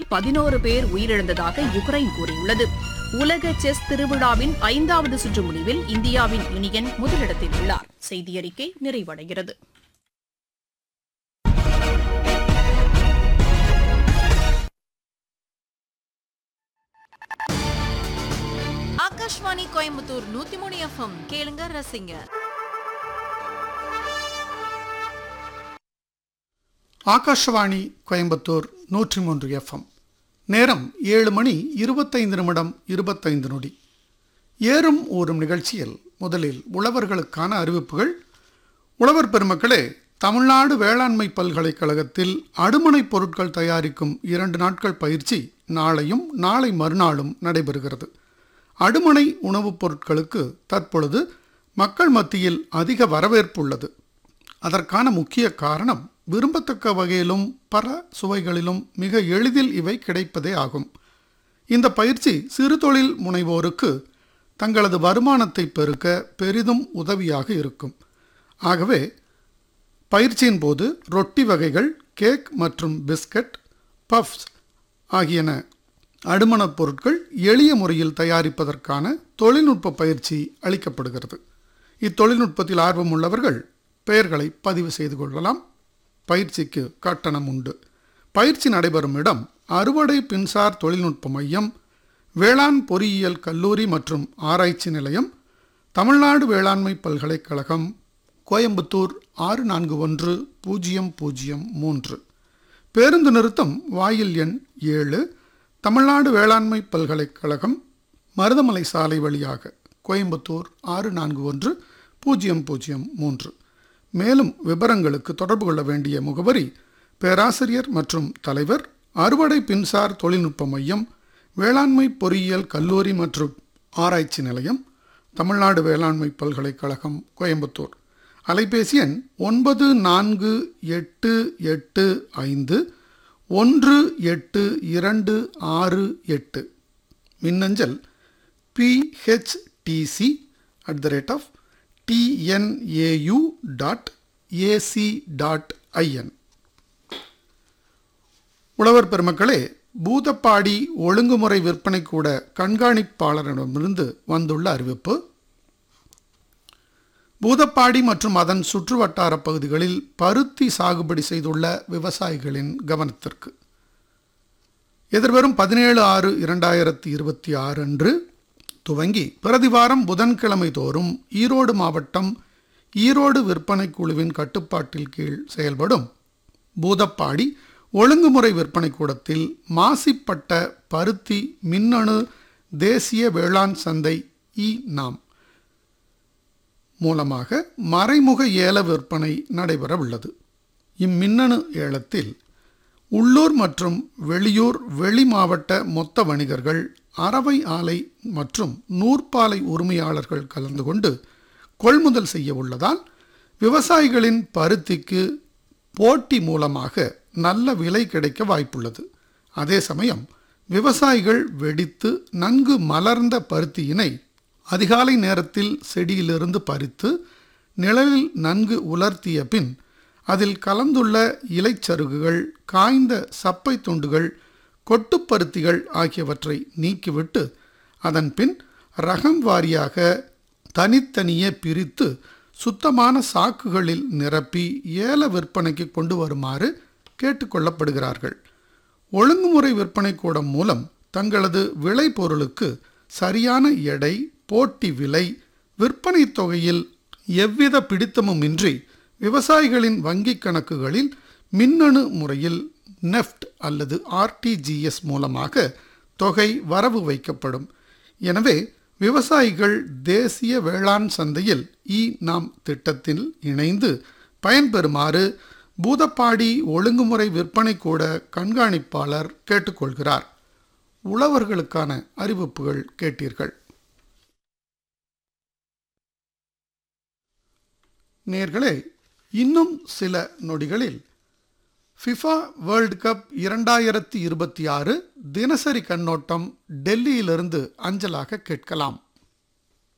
பதினோரு பேர் உயிரிழந்ததாக யுக்ரைன் கூறியுள்ளது உலக செஸ் திருவிழாவின் ஐந்தாவது சுற்று முடிவில் இந்தியாவின் இனியன் முதலிடத்தில் உள்ளார் செய்தியறிக்கை நிறைவடைகிறது ஆகாஷ்வாணி கோயம்புத்தூர் நூத்தி மூணு எஃப்எம் கேளுங்க ரசிங்க ஆகாஷவாணி கோயம்புத்தூர் நூற்றி மூன்று எஃப்எம் நேரம் ஏழு மணி இருபத்தைந்து நிமிடம் இருபத்தைந்து நொடி ஏறும் ஊறும் நிகழ்ச்சியில் முதலில் உழவர்களுக்கான அறிவிப்புகள் உழவர் பெருமக்களே தமிழ்நாடு வேளாண்மை பல்கலைக்கழகத்தில் அடுமனைப் பொருட்கள் தயாரிக்கும் இரண்டு நாட்கள் பயிற்சி நாளையும் நாளை மறுநாளும் நடைபெறுகிறது அடுமனை உணவுப் பொருட்களுக்கு தற்பொழுது மக்கள் மத்தியில் அதிக வரவேற்பு உள்ளது அதற்கான முக்கிய காரணம் விரும்பத்தக்க வகையிலும் பல சுவைகளிலும் மிக எளிதில் இவை கிடைப்பதே ஆகும் இந்த பயிற்சி சிறு தொழில் முனைவோருக்கு தங்களது வருமானத்தை பெருக்க பெரிதும் உதவியாக இருக்கும் ஆகவே பயிற்சியின் போது ரொட்டி வகைகள் கேக் மற்றும் பிஸ்கட் பஃப்ஸ் ஆகியன அடுமணப் பொருட்கள் எளிய முறையில் தயாரிப்பதற்கான தொழில்நுட்ப பயிற்சி அளிக்கப்படுகிறது இத்தொழில்நுட்பத்தில் ஆர்வம் உள்ளவர்கள் பெயர்களை பதிவு செய்து கொள்ளலாம் பயிற்சிக்கு கட்டணம் உண்டு பயிற்சி நடைபெறும் இடம் அறுவடை பின்சார் தொழில்நுட்ப மையம் வேளாண் பொறியியல் கல்லூரி மற்றும் ஆராய்ச்சி நிலையம் தமிழ்நாடு வேளாண்மை பல்கலைக்கழகம் கோயம்புத்தூர் ஆறு நான்கு ஒன்று பூஜ்ஜியம் பூஜ்ஜியம் மூன்று பேருந்து நிறுத்தம் வாயில் எண் ஏழு தமிழ்நாடு வேளாண்மை பல்கலைக்கழகம் மருதமலை சாலை வழியாக கோயம்புத்தூர் ஆறு நான்கு ஒன்று பூஜ்ஜியம் பூஜ்ஜியம் மூன்று மேலும் விவரங்களுக்கு தொடர்பு கொள்ள வேண்டிய முகவரி பேராசிரியர் மற்றும் தலைவர் அறுவடை பின்சார் தொழில்நுட்ப மையம் வேளாண்மை பொறியியல் கல்லூரி மற்றும் ஆராய்ச்சி நிலையம் தமிழ்நாடு வேளாண்மை பல்கலைக்கழகம் கோயம்புத்தூர் அலைபேசி எண் ஒன்பது நான்கு எட்டு எட்டு ஐந்து ஒன்று எட்டு இரண்டு ஆறு எட்டு மின்னஞ்சல் PHDC at the rate of TNAU dot AC dot IN உழவர் பெருமக்களே பூதப்பாடி ஒழுங்குமுறை விற்பனை கூட கண்காணிப்பாளரிடமிருந்து வந்துள்ள அறிவிப்பு பூதப்பாடி மற்றும் அதன் சுற்றுவட்டார பகுதிகளில் பருத்தி சாகுபடி செய்துள்ள விவசாயிகளின் கவனத்திற்கு எதிர்வரும் பதினேழு ஆறு இரண்டாயிரத்தி இருபத்தி ஆறு அன்று துவங்கி பிரதிவாரம் புதன்கிழமை தோறும் ஈரோடு மாவட்டம் ஈரோடு விற்பனை குழுவின் கட்டுப்பாட்டில் கீழ் செயல்படும் பூதப்பாடி ஒழுங்குமுறை விற்பனை கூடத்தில் மாசிப்பட்ட பருத்தி மின்னணு தேசிய வேளாண் சந்தை இ நாம் மூலமாக மறைமுக ஏல விற்பனை நடைபெற உள்ளது இம்மின்னணு ஏலத்தில் உள்ளூர் மற்றும் வெளியூர் வெளி மாவட்ட மொத்த வணிகர்கள் அரவை ஆலை மற்றும் நூற்பாலை உரிமையாளர்கள் கலந்து கொண்டு கொள்முதல் செய்ய உள்ளதால் விவசாயிகளின் பருத்திக்கு போட்டி மூலமாக நல்ல விலை கிடைக்க வாய்ப்புள்ளது அதே சமயம் விவசாயிகள் வெடித்து நன்கு மலர்ந்த பருத்தியினை அதிகாலை நேரத்தில் செடியிலிருந்து பறித்து நிழலில் நன்கு உலர்த்திய பின் அதில் கலந்துள்ள இலைச்சருகுகள் காய்ந்த சப்பை துண்டுகள் கொட்டுப்பருத்திகள் ஆகியவற்றை நீக்கிவிட்டு அதன் பின் ரகம் வாரியாக தனித்தனியே பிரித்து சுத்தமான சாக்குகளில் நிரப்பி ஏல விற்பனைக்கு கொண்டு வருமாறு கேட்டுக்கொள்ளப்படுகிறார்கள் ஒழுங்குமுறை விற்பனை கூடம் மூலம் தங்களது விளைபொருளுக்கு சரியான எடை போட்டி விலை விற்பனை தொகையில் எவ்வித பிடித்தமுமின்றி விவசாயிகளின் வங்கிக் கணக்குகளில் மின்னணு முறையில் நெஃப்ட் அல்லது ஆர்டிஜிஎஸ் மூலமாக தொகை வரவு வைக்கப்படும் எனவே விவசாயிகள் தேசிய வேளாண் சந்தையில் இ நாம் திட்டத்தில் இணைந்து பயன்பெறுமாறு பூதப்பாடி ஒழுங்குமுறை விற்பனை கூட கண்காணிப்பாளர் கேட்டுக்கொள்கிறார் உழவர்களுக்கான அறிவிப்புகள் கேட்டீர்கள் நேர்களே இன்னும் சில நொடிகளில் ஃபிஃபா வேர்ல்ட் கப் இரண்டாயிரத்தி இருபத்தி ஆறு தினசரி கண்ணோட்டம் டெல்லியிலிருந்து அஞ்சலாக கேட்கலாம்